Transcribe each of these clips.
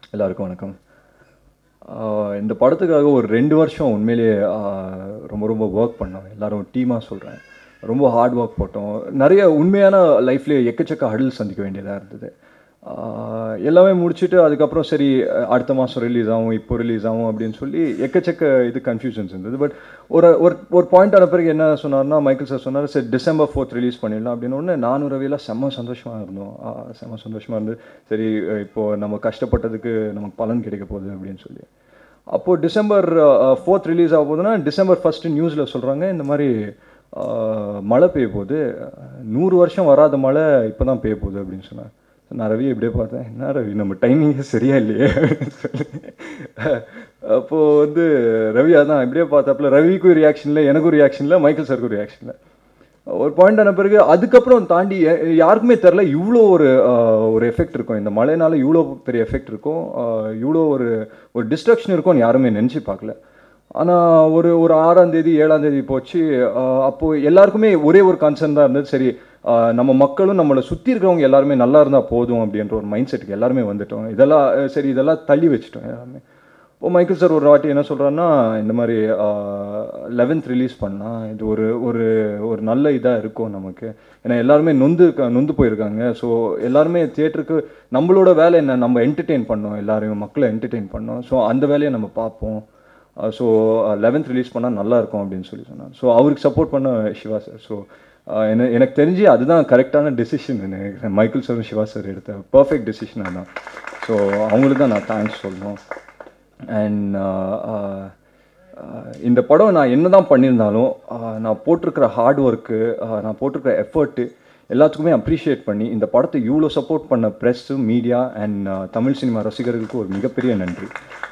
எல்லாருக்கும் வணக்கம் ஆஹ் இந்த படத்துக்காக ஒரு ரெண்டு வருஷம் உண்மையிலேயே ஆஹ் ரொம்ப ரொம்ப ஒர்க் பண்ணோம் எல்லாரும் டீமாக சொல்கிறேன் ரொம்ப ஹார்ட் ஒர்க் போட்டோம் நிறைய உண்மையான லைஃப்லேயே எக்கச்சக்க ஹடில் சந்திக்க வேண்டியதாக இருந்தது ஆஹ் எல்லாமே முடிச்சுட்டு அதுக்கப்புறம் சரி அஹ் அடுத்த மாதம் ரிலீஸ் ஆகும் இப்போ ரிலீஸ் ஆகும் அப்படின்னு சொல்லி எக்கச்சக்க இது கன்ஃபியூஷன்ஸ் இருந்தது பட் ஒரு ஒரு ஒரு பாயிண்ட் ஆன பிறகு என்ன சொன்னார்னா மைக்கேல் சார் சொன்னார் சரி டிசம்பர் ஃபோர்த் ரிலீஸ் பண்ணிடலாம் அப்படின்னு ஒன்று நானும் ரவியெல்லாம் செம்ம சந்தோஷமாக இருந்தோம் ஆஹ் செம்ம சந்தோஷமாக இருந்து சரி அஹ் இப்போ நம்ம கஷ்டப்பட்டதுக்கு நமக்கு பலன் கிடைக்க போகுது அப்படின்னு சொல்லி அப்போது டிசம்பர் ஃபோர்த் ரிலீஸ் ஆக போகுதுன்னா டிசம்பர் ஃபஸ்ட்டு நியூஸில் சொல்கிறாங்க இந்த மாதிரி ஆஹ் மழை பெய்ய போகுது நூறு வருஷம் வராத மழை இப்போ தான் பெய்ய போகுது அப்படின்னு சொன்னார் நான் ரவி இப்படியே பார்த்தேன் என்ன ரவி நம்ம டைமிங்கே சரியா இல்லையே அப்படின்னு சொல்லி அப்போது வந்து ரவி அதான் இப்படியே பார்த்தாப்புல ரவிக்கும் ரியாக்ஷனில் எனக்கும் ரியாக்ஷனில் மைக்கேல் சாருக்கும் ரியாக்ஷனில் ஒரு பாயிண்ட் ஆன பிறகு அதுக்கப்புறம் தாண்டி யா- யாருக்குமே தெரில இவ்வளோ ஒரு ஆஹ், ஒரு எஃபெக்ட் இருக்கும் இந்த மழைனால இவ்வளோ பெரிய எஃபெக்ட் இருக்கும் ஆஹ், இவ்வளோ ஒரு ஒரு டிஸ்ட்ரக்ஷன் இருக்கும்னு யாருமே நினச்சி பார்க்கல ஆனால் ஒரு ஒரு ஆறாம் தேதி ஏழாம் தேதி போச்சு ஆஹ், அப்போ எல்லாருக்குமே ஒரே ஒரு கன்சர்ன் தான் இருந்தது சரி ஆஹ், நம்ம மக்களும் நம்மளை சுற்றி இருக்கிறவங்க எல்லாருமே நல்லா இருந்தால் போதும் அப்படின்ற ஒரு மைண்ட் செட்டுக்கு எல்லாருமே வந்துட்டோம் இதெல்லாம் அஹ், சரி இதெல்லாம் தள்ளி வச்சுட்டோம் எல்லாருமே இப்போ மைக்கேல் சார் ஒரு வாட்டி என்ன சொல்கிறாருன்னா இந்த மாதிரி லெவன்த் ரிலீஸ் பண்ணால் இது ஒரு ஒரு ஒரு நல்ல இதாக இருக்கும் நமக்கு ஏன்னா எல்லாருமே நொந்து க- நொந்து போயிருக்காங்க ஸோ எல்லாருமே தியேட்டருக்கு நம்மளோட வேலை என்ன நம்ம என்டர்டெயின் பண்ணோம் எல்லாரையும் மக்களை என்டர்டெயின் பண்ணோம் ஸோ அந்த வேலையை நம்ம பார்ப்போம் ஸோ லெவன்த் ரிலீஸ் பண்ணால் நல்லா இருக்கும் அப்படின்னு சொல்லி சொன்னார் ஸோ அவருக்கு சப்போர்ட் பண்ண சிவா சார் ஸோ எனக்கு எனக்கு தெரிஞ்சு அதுதான் கரெக்டான டெசிஷன் எனக்கு மைக்கேல் சாரும் சிவா சார் எடுத்த பர்ஃபெக்ட் டெசிஷன் அதான் ஸோ அவங்களுக்கு தான் நான் தேங்க்ஸ் சொல்லணும் அண்ட் இந்த படம் நான் என்ன தான் பண்ணியிருந்தாலும் uh, நான் போட்டிருக்கிற ஹார்ட் ஒர்க்கு நான் போட்டிருக்கிற எஃபர்ட்டு எல்லாத்துக்குமே அப்ரிஷியேட் பண்ணி இந்த படத்தை இவ்வளோ சப்போர்ட் பண்ண press media and Tamil cinema ரசிகர்களுக்கு ஒரு மிகப்பெரிய நன்றி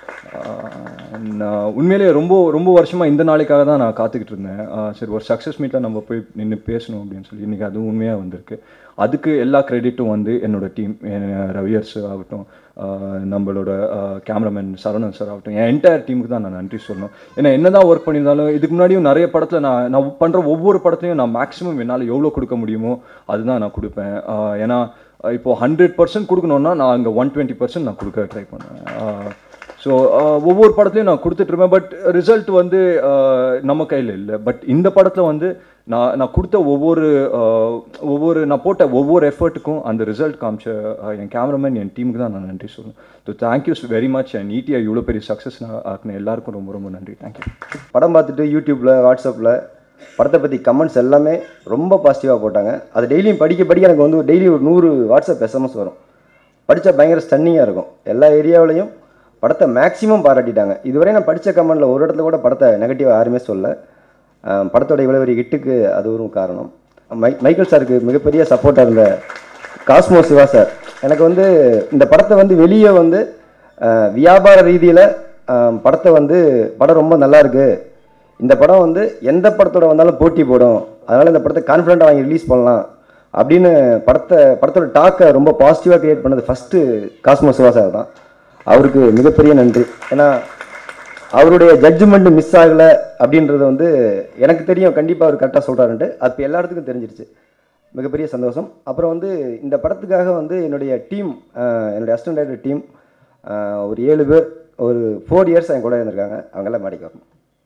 அண்ட் உண்மையிலேயே ரொம்ப ரொம்ப வருஷமாக இந்த நாளைக்காக தான் நான் காத்துக்கிட்டு இருந்தேன் Uh, சரி ஒரு சக்ஸஸ் மீட்டில் நம்ம போய் நின்று பேசணும் அப்படின்னு சொல்லி இன்றைக்கி அதுவும் உண்மையாக வந்திருக்கு அதுக்கு எல்லா கிரெடிட்டும் வந்து என்னோட டீம் ரவியர்ஸ் ஆகட்டும் ஆஹ் நம்மளோட கேமராமேன் சரவணன் சார் ஆகட்டும் என் என்டையர் டீமுக்கு தான் நான் நன்றி சொல்லணும் ஏன்னா என்ன தான் ஒர்க் பண்ணியிருந்தாலும் இதுக்கு முன்னாடியும் நிறைய படத்தில் நான் நான் பண்ணுற ஒவ்வொரு படத்துலையும் நான் மேக்ஸிமம் என்னால் எவ்வளோ கொடுக்க முடியுமோ அதுதான் நான் கொடுப்பேன் ஆஹ் ஏன்னா இப்போ ஹண்ட்ரட் பர்சன்ட் கொடுக்கணுன்னா நான் அங்கே ஒன் டுவெண்ட்டி பர்சன்ட் நான் கொடுக்க ட்ரை பண்ணுவேன் ஸோ ஒவ்வொரு படத்துலையும் நான் கொடுத்துட்ருப்பேன் பட் ரிசல்ட் வந்து ஆஹ் நம்ம கையில் இல்லை பட் இந்த படத்தில் வந்து நான் நான் கொடுத்த ஒவ்வொரு ஆஹ் ஒவ்வொரு நான் போட்ட ஒவ்வொரு எஃபர்ட்டுக்கும் அந்த ரிசல்ட் காமிச்ச ஆஹ் என் கேமராமேன் என் டீமுக்கு தான் நான் நன்றி சொல்லணும் so thank you very much and ஈட்டியா இவ்வளோ பெரிய சக்ஸஸ் நான் ஆக்கின எல்லாருக்கும் ரொம்ப ரொம்ப நன்றி தேங்க்யூ படம் பார்த்துட்டு யூடியூப்பில் வாட்ஸ்அப்பில் படத்தை பற்றி கமெண்ட்ஸ் எல்லாமே ரொம்ப பாசிட்டிவாக போட்டாங்க அது டெய்லியும் படிக்க படிக்க எனக்கு வந்து டெய்லி ஒரு நூறு வாட்ஸ்அப் எஸ்எம்எஸ் வரும் படித்தா பயங்கர ஸ்டன்னிங்காக இருக்கும் எல்லா ஏரியாவிலையும் படத்தை மேக்ஸிமம் பாராட்டிட்டாங்க இதுவரை நான் படித்த கமெண்டில் ஒரு இடத்துல கூட படத்தை நெகட்டிவாக யாருமே சொல்ல அஹ் படத்தோட இவ்வளோ பெரிய ஹிட்டுக்கு அது ஒரு காரணம் மை மைக்கேல் சாருக்கு மிகப்பெரிய சப்போர்ட்டாக இருந்த காஸ்மோ சிவா சார் எனக்கு வந்து இந்த படத்தை வந்து வெளியே வந்து அஹ், வியாபார ரீதியில் படத்தை வந்து படம் ரொம்ப நல்லா இருக்கு இந்த படம் வந்து எந்த படத்தோட வந்தாலும் போட்டி போடும் அதனால் இந்த படத்தை கான்ஃபிடண்ட்டாக வாங்கி ரிலீஸ் பண்ணலாம் அப்படின்னு படத்தை படத்தோட டாக்கை ரொம்ப பாசிட்டிவாக கிரியேட் பண்ணது ஃபஸ்ட்டு காஸ்மோ சிவா சார் தான் அவருக்கு மிகப்பெரிய நன்றி ஏன்னா அவருடைய ஜட்ஜ்மெண்ட் மிஸ் ஆகலை அப்படின்றது வந்து எனக்கு தெரியும் கண்டிப்பாக அவர் கரெக்டாக சொல்கிறாருன்ட்டு அது இப்போ எல்லா இடத்துக்கும் தெரிஞ்சிருச்சு மிகப்பெரிய சந்தோஷம் அப்புறம் வந்து இந்த படத்துக்காக வந்து என்னுடைய டீம் என்னுடைய அசிஸ்டன்ட் டைரக்டர் டீம் ஒரு ஏழு பேர் ஒரு ஃபோர் இயர்ஸ் என் கூட இருந்திருக்காங்க அவங்கெல்லாம் மாடிக்கு வரணும்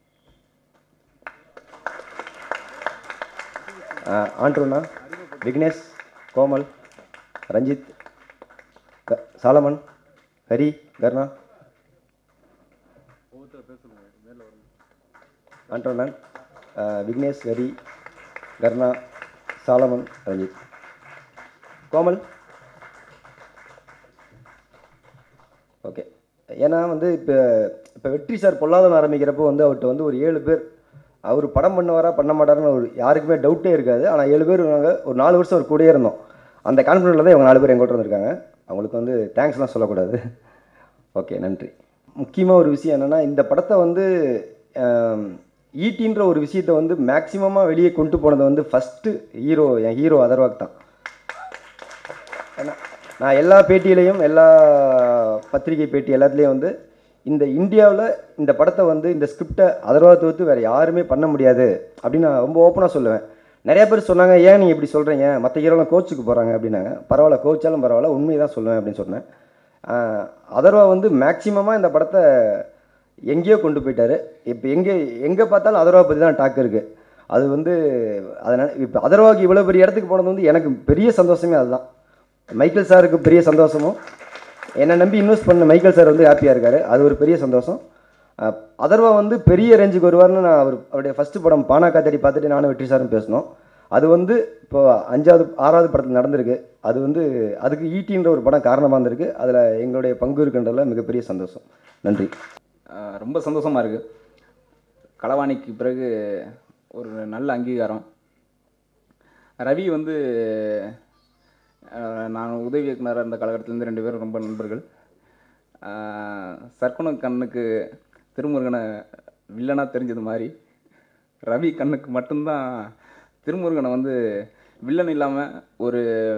ஆண்ட்ரோனா விக்னேஷ் கோமல் ரஞ்சித் க- சாலமன் ஹரி கர்ணா ஆண்டோனன் விக்னேஷ் ஹரி கர்ணா சாலமன் ரஞ்சித் கோமல் ஓகே ஏன்னா வந்து இப்போ இப்போ வெற்றி சார் பொல்லாதவன் ஆரம்பிக்கிறப்போ வந்து அவர்கிட்ட வந்து ஒரு ஏழு பேர் அவர் படம் பண்ணுவாரா பண்ண மாட்டாருன்னு ஒரு யாருக்குமே டவுட்டே இருக்காது ஆனால் ஏழு பேர் நாங்கள் ஒரு நாலு வருஷம் அவர் கூடயே இருந்தோம் அந்த கான்ஃபிடென்ட்டில் தான் இவங்க நாலு பேர் எங்கள்கிட்ட வந்திருக்காங்க அவங்களுக்கு வந்து தேங்க்ஸ்லாம் சொல்லக்கூடாது ஓகே நன்றி முக்கியமாக ஒரு விஷயம் என்னென்னா இந்த படத்தை வந்து ஈட்டின்ற ஒரு விஷயத்தை வந்து மேக்ஸிமமாக வெளியே கொண்டு போனது வந்து ஃபஸ்ட்டு ஹீரோ என் ஹீரோ அதர்வாக் தான் ஏன்னா நான் எல்லா பேட்டியிலையும் எல்லா பத்திரிகை பேட்டி எல்லாத்துலேயும் வந்து இந்த இந்தியாவில் இந்த படத்தை வந்து இந்த ஸ்கிரிப்டை அதர்வா தவிர்த்து வேறு யாருமே பண்ண முடியாது அப்படின்னு நான் ரொம்ப ஓப்பனாக சொல்லுவேன் நிறைய பேர் சொன்னாங்க ஏன் நீங்கள் இப்படி சொல்கிறீங்க மற்ற ஹீரோலாம் கோச்சுக்கு போகிறாங்க அப்படின்னாங்க பரவாயில்ல கோச்சாலும் பரவாயில்ல உண்மையை தான் சொல்லுவேன் அப்படின்னு சொன்னேன் ஆஹ் அதர்வா வந்து மேக்சிமமாக இந்த படத்தை எங்கேயோ கொண்டு போயிட்டாரு இப்போ எங்கே எங்கே பார்த்தாலும் அதர்வா பற்றி தான் டாக் இருக்குது அது வந்து அதனால் இப்போ அதர்வாக்கு இவ்வளோ பெரிய இடத்துக்கு போனது வந்து எனக்கு பெரிய சந்தோஷமே அதுதான் மைக்கேல் சாருக்கு பெரிய சந்தோஷமும் என்னை நம்பி இன்வெஸ்ட் பண்ண மைக்கேல் சார் வந்து ஹாப்பியாக இருக்காரு அது ஒரு பெரிய சந்தோஷம் அஹ் அதர்வா வந்து பெரிய ரேஞ்சுக்கு வருவார்னு நான் அவர் அவருடைய ஃபஸ்ட்டு படம் பானா காத்தாடி பார்த்துட்டு நானும் வெற்றி சாரும் பேசினோம் அது வந்து இப்போ அஞ்சாவது ஆறாவது படத்தில் நடந்திருக்கு அது வந்து அதுக்கு ஈட்டின்ற ஒரு படம் காரணமாக இருந்திருக்கு அதில் எங்களுடைய பங்கு இருக்குன்றதுல மிகப்பெரிய சந்தோஷம் நன்றி ஆஹ் ரொம்ப சந்தோஷமாக இருக்குது களவாணிக்கு பிறகு ஒரு நல்ல அங்கீகாரம் ரவி வந்து ஆஹ் நான் உதவி இயக்குனராக இருந்த காலகட்டத்திலேருந்து ரெண்டு பேரும் ரொம்ப நண்பர்கள் ஆஹ் சர்க்குண கண்ணுக்கு திருமுருகனை வில்லனாக தெரிஞ்சது மாதிரி ரவி கண்ணுக்கு மட்டும்தான் திருமுருகனை வந்து வில்லன் இல்லாமல் ஒரு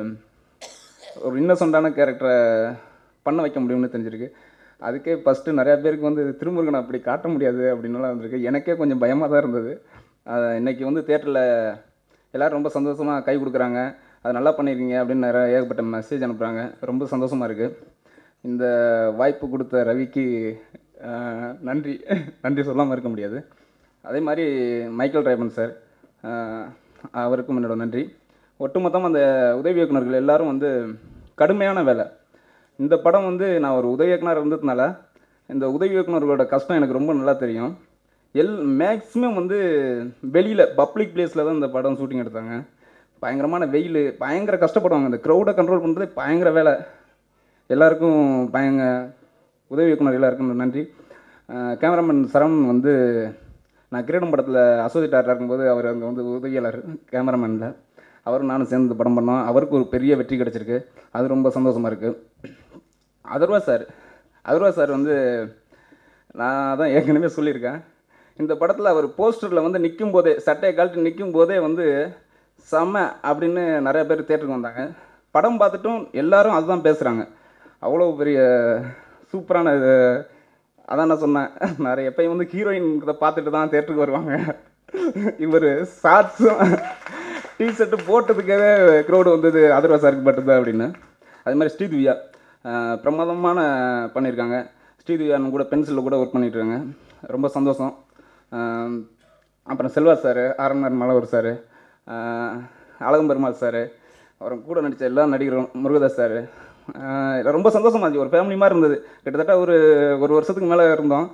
ஒரு இன்னசென்ட்டான கேரக்டரை பண்ண வைக்க முடியும்னு தெரிஞ்சிருக்கு அதுக்கே ஃபஸ்ட்டு நிறையா பேருக்கு வந்து திருமுருகனை அப்படி காட்ட முடியாது அப்படின்னுலாம் இருந்திருக்கு எனக்கே கொஞ்சம் பயமாக தான் இருந்தது அதை இன்னைக்கு வந்து தேட்டரில் எல்லோரும் ரொம்ப சந்தோஷமாக கை கொடுக்குறாங்க அது நல்லா பண்ணியிருக்கீங்க அப்படின்னு நிறைய ஏகப்பட்ட மெசேஜ் அனுப்புகிறாங்க ரொம்ப சந்தோஷமாக இருக்குது இந்த வாய்ப்பு கொடுத்த ரவிக்கு ஆஹ், நன்றி நன்றி சொல்லாமல் இருக்க முடியாது அதே மாதிரி மைக்கேல் ரேபன் சார் ஆஹ், அவருக்கும் என்னோட நன்றி ஒட்டுமொத்தமாக அந்த உதவி இயக்குனர்கள் எல்லாரும் வந்து கடுமையான வேலை இந்த படம் வந்து நான் ஒரு உதவி இயக்குனர் இருந்ததுனால இந்த உதவி இயக்குனர்களோட கஷ்டம் எனக்கு ரொம்ப நல்லா தெரியும் எல் மேக்ஸிமம் வந்து வெளியில் பப்ளிக் பிளேஸில் தான் இந்த படம் ஷூட்டிங் எடுத்தாங்க பயங்கரமான வெயில் பயங்கர கஷ்டப்படுவாங்க இந்த க்ரௌடை கண்ட்ரோல் பண்ணுறதே பயங்கர வேலை எல்லாருக்கும் பயங்க உதவி இயக்குனர் எல்லாருக்கும் நன்றி கேமராமேன் சரவணன் வந்து நான் கிரீடம் படத்தில் அசோசியேட் ஆர்டர் இருக்கும்போது அவர் அங்கே வந்து உதவியாளர் கேமராமேனில் அவரும் நானும் சேர்ந்து படம் பண்ணோம் அவருக்கு ஒரு பெரிய வெற்றி கிடச்சிருக்கு அது ரொம்ப சந்தோஷமாக இருக்குது அதர்வா சார் அதர்வா சார் வந்து நான் தான் ஏற்கனவே சொல்லியிருக்கேன் இந்த படத்தில் அவர் போஸ்டரில் வந்து நிற்கும் போதே சட்டையை கழட்டி நிற்கும் போதே வந்து செம்ம அப்படின்னு நிறைய பேர் தேட்டருக்கு வந்தாங்க படம் பார்த்துட்டும் எல்லாரும் அதுதான் பேசுகிறாங்க அவ்வளோ பெரிய சூப்பரான இது அதான் நான் சொன்னேன் நிறைய எப்பயும் வந்து ஹீரோயின் பார்த்துட்டு தான் தேட்டருக்கு வருவாங்க இவர் ஷார்ட்ஸும் டிஷர்ட்டு போட்டதுக்காகவே க்ரௌடு வந்தது அதர்வா சாருக்கு மட்டும்தான் அப்படின்னு அதே மாதிரி ஸ்ரீதிவ்யா ஆஹ் பிரமாதமான பண்ணியிருக்காங்க ஸ்ரீதிவ்யான்னு கூட பென்சிலில் கூட ஒர்க் பண்ணிட்டு இருக்காங்க ரொம்ப சந்தோஷம் ஆஹ் அப்புறம் செல்வா சார் ஆர்என்ஆர் மலவர் சார் அழகம்பெருமாள் சார் அப்புறம் கூட நடித்த எல்லா நடிகரும் முருகதாஸ் சார் ரொம்ப சந்தோஷமா இருந்துச்சு ஒரு ஃபேமிலி மாதிரி இருந்தது கிட்டத்தட்ட ஒரு ஒரு வருஷத்துக்கு மேலே இருந்தோம்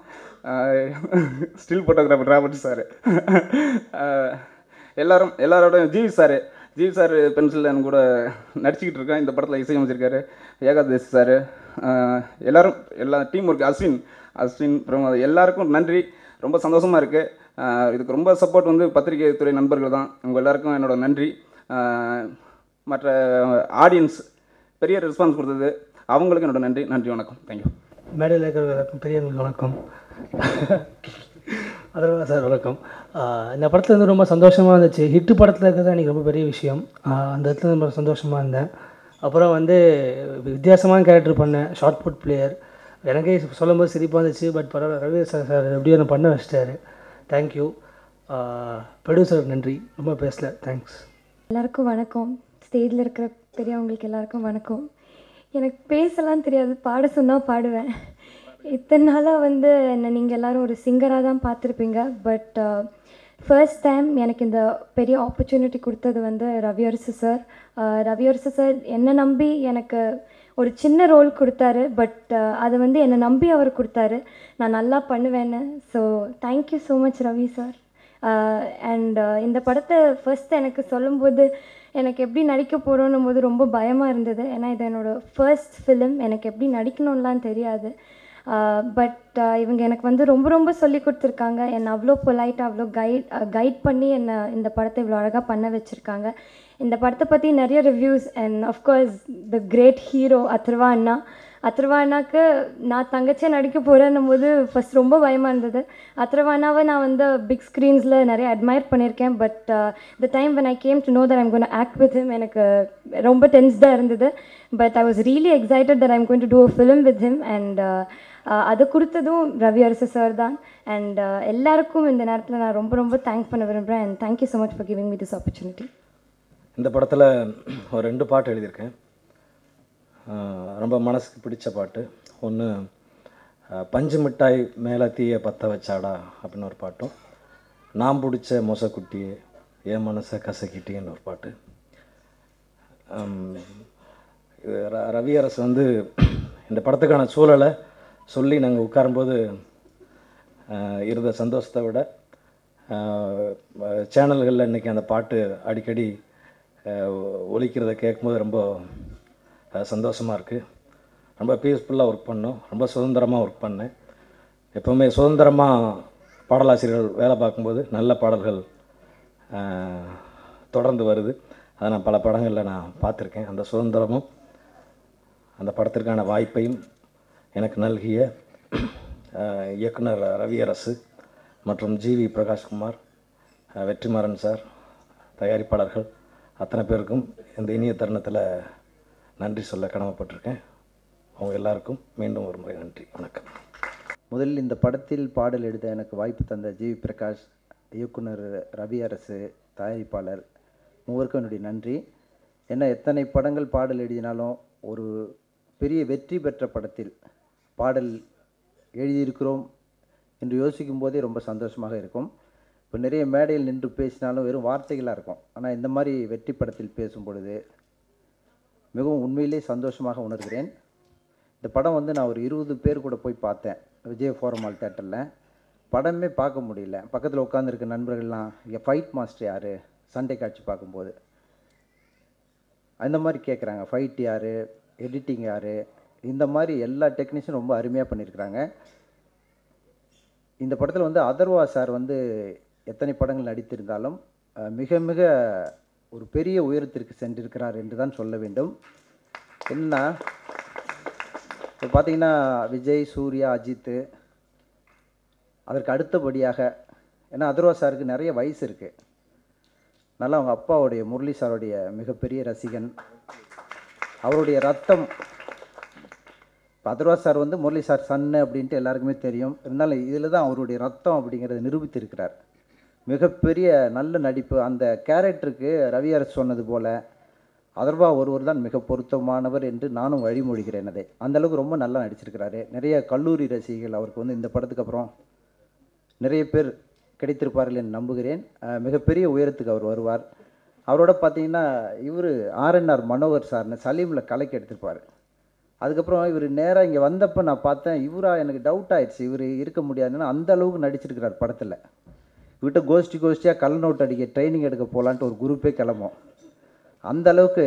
ஸ்டில் ஃபோட்டோகிராஃபர் ராபர்ட் சார் எல்லாரும் எல்லாரோட GV sir GV sir pencil என் கூட நடிச்சுக்கிட்டு இருக்கேன் இந்த படத்தில் இசையமைச்சிருக்காரு ஏகாதேஷ் சார் எல்லாரும் எல்லா டீம் ஒர்க் அஸ்வின் அஸ்வின் பிரமோத் எல்லாருக்கும் நன்றி ரொம்ப சந்தோஷமாக இருக்குது இதுக்கு ரொம்ப சப்போர்ட் வந்து பத்திரிகை துறை நண்பர்கள் தான் உங்கள் எல்லாருக்கும் என்னோட நன்றி ஆஹ் மற்ற ஆடியன்ஸ் பெரிய ரெஸ்பான்ஸ் கொடுத்தது அவங்களுக்கு என்னோட நன்றி நன்றி வணக்கம் தேங்க்யூ மேடையில் இருக்கிறவர்களுக்கும் பெரியவங்களுக்கு வணக்கம் அதர்வா சார் வணக்கம் ஆஹ் இந்த படத்தில் வந்து ரொம்ப சந்தோஷமாக இருந்துச்சு ஹிட்டு படத்தில் இருக்கிறது எனக்கு ரொம்ப பெரிய விஷயம் ஆஹ் அந்த இடத்துல ரொம்ப சந்தோஷமாக இருந்தேன் அப்புறம் வந்து வித்தியாசமான கேரக்டர் பண்ணேன் ஷார்ட் புட் பிளேயர் எனக்கே சொல்லும்போது சிரிப்பாக இருந்துச்சு பட் பரவாயில்ல ரவி சார் சார் எப்படியோ என்ன பண்ண வச்சிட்டாரு தேங்க்யூ ப்ரொடியூசர் நன்றி ரொம்ப பேசல தேங்க்ஸ் எல்லாருக்கும் வணக்கம் ஸ்டேஜில் இருக்கிற பெரியவங்களுக்கு எல்லாருக்கும் வணக்கம் எனக்கு பேசலாம் தெரியாது பாட சொன்னால் பாடுவேன் இத்தனை நாளாக வந்து என்னை நீங்கள் எல்லாரும் ஒரு சிங்கராக தான் பார்த்துருப்பீங்க பட் ஃபர்ஸ்ட் டைம் எனக்கு இந்த பெரிய ஆப்பர்ச்சுனிட்டி கொடுத்தது வந்து ரவியரசு சார் ரவியரசு சார் என்னை நம்பி எனக்கு ஒரு சின்ன ரோல் கொடுத்தாரு பட் அதை வந்து என்னை நம்பி அவர் கொடுத்தாரு நான் நல்லா பண்ணுவேன்னு so thank you so much Ravi sir and இந்த படத்தை ஃபர்ஸ்ட் எனக்கு சொல்லும்போது எனக்கு எப்படி நடிக்க போகிறோன்னும் போது ரொம்ப பயமாக இருந்தது ஏன்னா இது என்னோடய ஃபர்ஸ்ட் ஃபிலிம் எனக்கு எப்படி நடிக்கணும்லாம் தெரியாது பட் இவங்க எனக்கு வந்து ரொம்ப ரொம்ப சொல்லி கொடுத்துருக்காங்க என்னை அவ்வளோ பொலைட்டாக அவ்வளோ கைட் கைட் பண்ணி என்னை இந்த படத்தை இவ்வளோ அழகாக பண்ண வச்சுருக்காங்க இந்த படத்தை பற்றி நிறைய reviews and of course the great hero Atharva அண்ணா அத்ருவா அண்ணாக்கு நான் தங்கச்சியாக நடிக்க போகிறேன்னும் போது ஃபஸ்ட் ரொம்ப பயமாக இருந்தது அத்ருவா அண்ணாவை நான் வந்து பிக் ஸ்க்ரீன்ஸில் நிறைய அட்மையர் பண்ணியிருக்கேன் but the time when I came to know that I'm gonna act with him எனக்கு ரொம்ப டென்ஸ்டாக இருந்தது but I was really excited that I'm going to do a film with him and அது கொடுத்ததும் ரவி அரசு sir தான் and எல்லாருக்கும் இந்த நேரத்தில் நான் ரொம்ப ரொம்ப தேங்க் பண்ண விரும்புகிறேன் and thank you so much for giving me this opportunity இந்த படத்தில் ஒரு ரெண்டு பாட்டு எழுதியிருக்கேன் ஆஹ் ரொம்ப மனசுக்கு பிடிச்ச பாட்டு ஒன்று பஞ்சு மிட்டாய் மேலே தீய பற்ற வச்சாடா அப்படின்னு ஒரு பாட்டும் நான் பிடிச்ச மொசக்குட்டியே என் மனசை கசக்கிட்டேன்னு ஒரு பாட்டு ஆம், இது ர- ரவி அரசு வந்து இந்த படத்துக்கான சூழலை சொல்லி நாங்கள் உட்காரும்போது ஆஹ், இருந்த சந்தோஷத்தை விட சேனல்களில் இன்றைக்கி அந்த பாட்டு அடிக்கடி ஆஹ், ஒலிக்கிறத கேட்கும்போது ரொம்ப சந்தோஷமாக இருக்குது ரொம்ப பீஸ்ஃபுல்லாக ஒர்க் பண்ணோம் ரொம்ப சுதந்திரமாக ஒர்க் பண்ணேன் எப்போவுமே சுதந்திரமாக பாடலாசிரியர்கள் வேலை பார்க்கும்போது நல்ல பாடல்கள் ஆஹ், தொடர்ந்து வருது அதை நான் பல படங்களில் நான் பார்த்துருக்கேன் அந்த சுதந்திரமும் அந்த படத்திற்கான வாய்ப்பையும் எனக்கு நல்கிய ஆஹ், இயக்குனர் ரவியரசு மற்றும் ஜிவி பிரகாஷ்குமார் ஆஹ், வெற்றிமாறன் சார் தயாரிப்பாளர்கள் அத்தனை பேருக்கும் இந்த இனிய தருணத்தில் நன்றி சொல்ல கடமைப்பட்டிருக்கேன் அவங்க எல்லாருக்கும் மீண்டும் ஒரு முறை நன்றி வணக்கம் முதலில் இந்த படத்தில் பாடல் எழுத எனக்கு வாய்ப்பு தந்த ஜிவி பிரகாஷ் இயக்குனர் ரவி அரசு தயாரிப்பாளர் மூவருக்கும் என்னுடைய நன்றி ஏன்னா எத்தனை படங்கள் பாடல் எழுதினாலும் ஒரு பெரிய வெற்றி பெற்ற படத்தில் பாடல் எழுதியிருக்கிறோம் என்று யோசிக்கும் போதே ரொம்ப சந்தோஷமாக இருக்கும் இப்போ நிறைய மேடையில் நின்று பேசினாலும் வெறும் வார்த்தைகளாக இருக்கும் ஆனால் இந்த மாதிரி வெற்றி படத்தில் பேசும் பொழுது மிகவும் உண்மையிலே சந்தோஷமாக உணர்கிறேன் இந்த படம் வந்து நான் ஒரு இருபது பேர் கூட போய் பார்த்தேன் விஜய் ஃபோரமால் தேட்டரில் படமே பார்க்க முடியல பக்கத்தில் உட்காந்துருக்க நண்பர்கள்லாம் இங்கே ஃபைட் மாஸ்டர் யார் சண்டை காட்சி பார்க்கும்போது அந்த மாதிரி கேட்குறாங்க ஃபைட் யார் எடிட்டிங் யார் இந்த மாதிரி எல்லா டெக்னீஷியனும் ரொம்ப அருமையாக பண்ணியிருக்கிறாங்க இந்த படத்தில் வந்து அதர்வா சார் வந்து எத்தனை படங்கள் நடித்திருந்தாலும் அஹ், மிக மிக ஒரு பெரிய உயரத்திற்கு சென்றிருக்கிறார் என்று தான் சொல்ல வேண்டும் என்னன்னா இப்போ பார்த்தீங்கன்னா விஜய் சூர்யா அஜித்து அதற்கு அடுத்தபடியாக ஏன்னா அதர்வா சாருக்கு நிறைய வயசு இருக்குது நல்லா அவங்க அப்பாவுடைய முரளி சாருடைய மிகப்பெரிய ரசிகன் அவருடைய ரத்தம் இப்போ அதர்வா சார் வந்து முரளி சார் சன்னு அப்படின்ட்டு எல்லாருக்குமே தெரியும் இருந்தாலும் இதில் தான் அவருடைய ரத்தம் அப்படிங்கிறத நிரூபித்திருக்கிறார் மிகப்பெரிய நல்ல நடிப்பு அந்த கேரக்டருக்கு ரவி அரசு சொன்னது போல் அதர்வா ஒருவர் தான் மிக பொருத்தமானவர் என்று நானும் வழிமொழிகிறேன் அதை அந்த அளவுக்கு ரொம்ப நல்லா நடிச்சிருக்கிறாரு நிறைய கல்லூரி ரசிகர்கள் அவருக்கு வந்து இந்த படத்துக்கு அப்புறம் நிறைய பேர் கிடைத்திருப்பார்கள் என்று நம்புகிறேன் அஹ் மிகப்பெரிய உயரத்துக்கு அவர் வருவார் அவரோட பார்த்தீங்கன்னா இவர் ஆர்என்ஆர் மனோகர் சார்னு சலீமில் கலைக்கு எடுத்திருப்பார் அதுக்கப்புறம் இவர் நேராக இங்கே வந்தப்போ நான் பார்த்தேன் இவரா எனக்கு டவுட் ஆயிடுச்சு இவர் இருக்க முடியாதுன்னு அந்த அளவுக்கு நடிச்சிருக்கிறார் படத்தில் இவர்கிட்ட கோஷ்டி கோஷ்டியாக கள்ள நோட்டு அடிக்க ட்ரைனிங் எடுக்க போகலான்ட்டு ஒரு குரூப்பே கிளம்பும் அந்த அளவுக்கு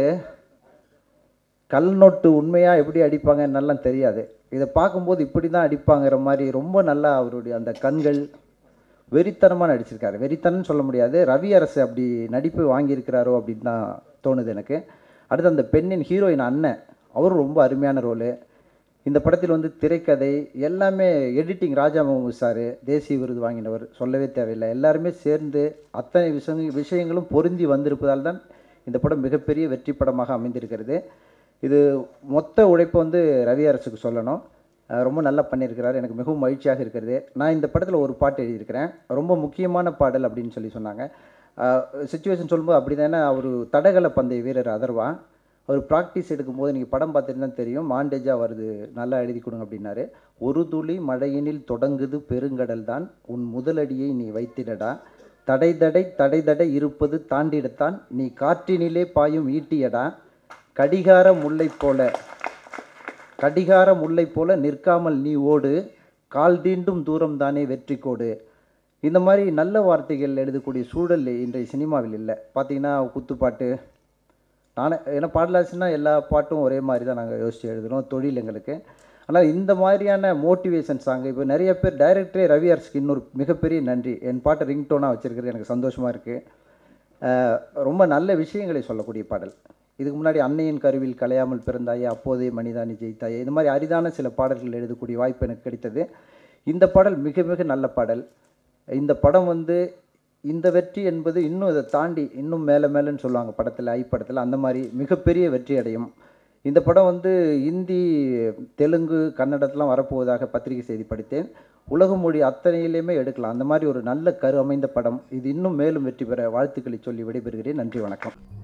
கல் நோட்டு உண்மையாக எப்படி அடிப்பாங்க என்னெல்லாம் தெரியாது இதை பார்க்கும்போது இப்படி தான் அடிப்பாங்கிற மாதிரி ரொம்ப நல்லா அவருடைய அந்த கண்கள் வெறித்தனமாக நடிச்சிருக்காரு வெறித்தனம் சொல்ல முடியாது ரவி அரசு அப்படி நடிப்பு வாங்கியிருக்கிறாரோ அப்படின்னு தான் தோணுது எனக்கு அடுத்து அந்த பெண்ணின் ஹீரோயின் அண்ணன் அவரும் ரொம்ப அருமையான ரோலு இந்த படத்தில் வந்து திரைக்கதை எல்லாமே எடிட்டிங் ராஜா முகமது சார் தேசிய விருது வாங்கினவர் சொல்லவே தேவையில்லை எல்லாருமே சேர்ந்து அத்தனை விஷயங்கள் விஷயங்களும் பொருந்தி வந்திருப்பதால் தான் இந்த படம் மிகப்பெரிய வெற்றி படமாக அமைந்திருக்கிறது இது மொத்த உழைப்பு வந்து ரவி அரசுக்கு சொல்லணும் அஹ் ரொம்ப நல்லா பண்ணியிருக்கிறார் எனக்கு மிகவும் மகிழ்ச்சியாக இருக்கிறது நான் இந்த படத்தில் ஒரு பாட்டு எழுதியிருக்கிறேன் ரொம்ப முக்கியமான பாடல் அப்படின்னு சொல்லி சொன்னாங்க சுச்சுவேஷன் சொல்லும்போது அப்படி தானே அவர் தடகள பந்தய வீரர் அதர்வா அவர் ப்ராக்டிஸ் எடுக்கும்போது நீங்கள் படம் பார்த்துட்டு தான் தெரியும் மாண்டேஜாக வருது நல்லா எழுதி கொடுங்க அப்படின்னாரு ஒரு துளி மழையினில் தொடங்குது பெருங்கடல் தான் உன் முதலடியை நீ வைத்திடடா தடை தடை தடை தடை இருப்பது தாண்டிடத்தான் நீ காற்றினிலே பாயும் ஈட்டியடா கடிகார முல்லை போல கடிகார முல்லை போல நிற்காமல் நீ ஓடு கால் தீண்டும் தூரம் தானே வெற்றி கோடு இந்த மாதிரி நல்ல வார்த்தைகள் எழுதக்கூடிய சூழல் இன்றைய சினிமாவில் இல்லை பார்த்தீங்கன்னா குத்துப்பாட்டு நானே ஏன்னா பாடலாச்சுன்னா எல்லா பாட்டும் ஒரே மாதிரி தான் நாங்கள் யோசித்து எழுதுகிறோம் தொழில் எங்களுக்கு ஆனால் இந்த மாதிரியான மோட்டிவேஷன் சாங் இப்போ நிறைய பேர் டைரக்டரே ரவி அரசுக்கு இன்னொரு மிகப்பெரிய நன்றி என் பாட்டை ரிங்டோனாக வச்சுருக்கிறது எனக்கு சந்தோஷமாக இருக்குது ரொம்ப நல்ல விஷயங்களை சொல்லக்கூடிய பாடல் இதுக்கு முன்னாடி அன்னையின் கருவில் கலையாமல் பிறந்தாயே அப்போதே மனிதானி ஜெயித்தாயே இந்த மாதிரி அரிதான சில பாடல்கள் எழுதக்கூடிய வாய்ப்பு எனக்கு கிடைத்தது இந்த பாடல் மிக மிக நல்ல பாடல் இந்த படம் வந்து இந்த வெற்றி என்பது இன்னும் இதை தாண்டி இன்னும் மேலே மேலேன்னு சொல்லுவாங்க படத்தில் ஐ படத்தில் அந்த மாதிரி மிகப்பெரிய வெற்றி அடையும் இந்த படம் வந்து இந்தி தெலுங்கு கன்னடத்தெலாம் வரப்போவதாக பத்திரிகை செய்தி படித்தேன் உலக மொழி அத்தனையிலையுமே எடுக்கலாம் அந்த மாதிரி ஒரு நல்ல கரு அமைந்த படம் இது இன்னும் மேலும் வெற்றி பெற வாழ்த்துக்களை சொல்லி விடைபெறுகிறேன் நன்றி வணக்கம்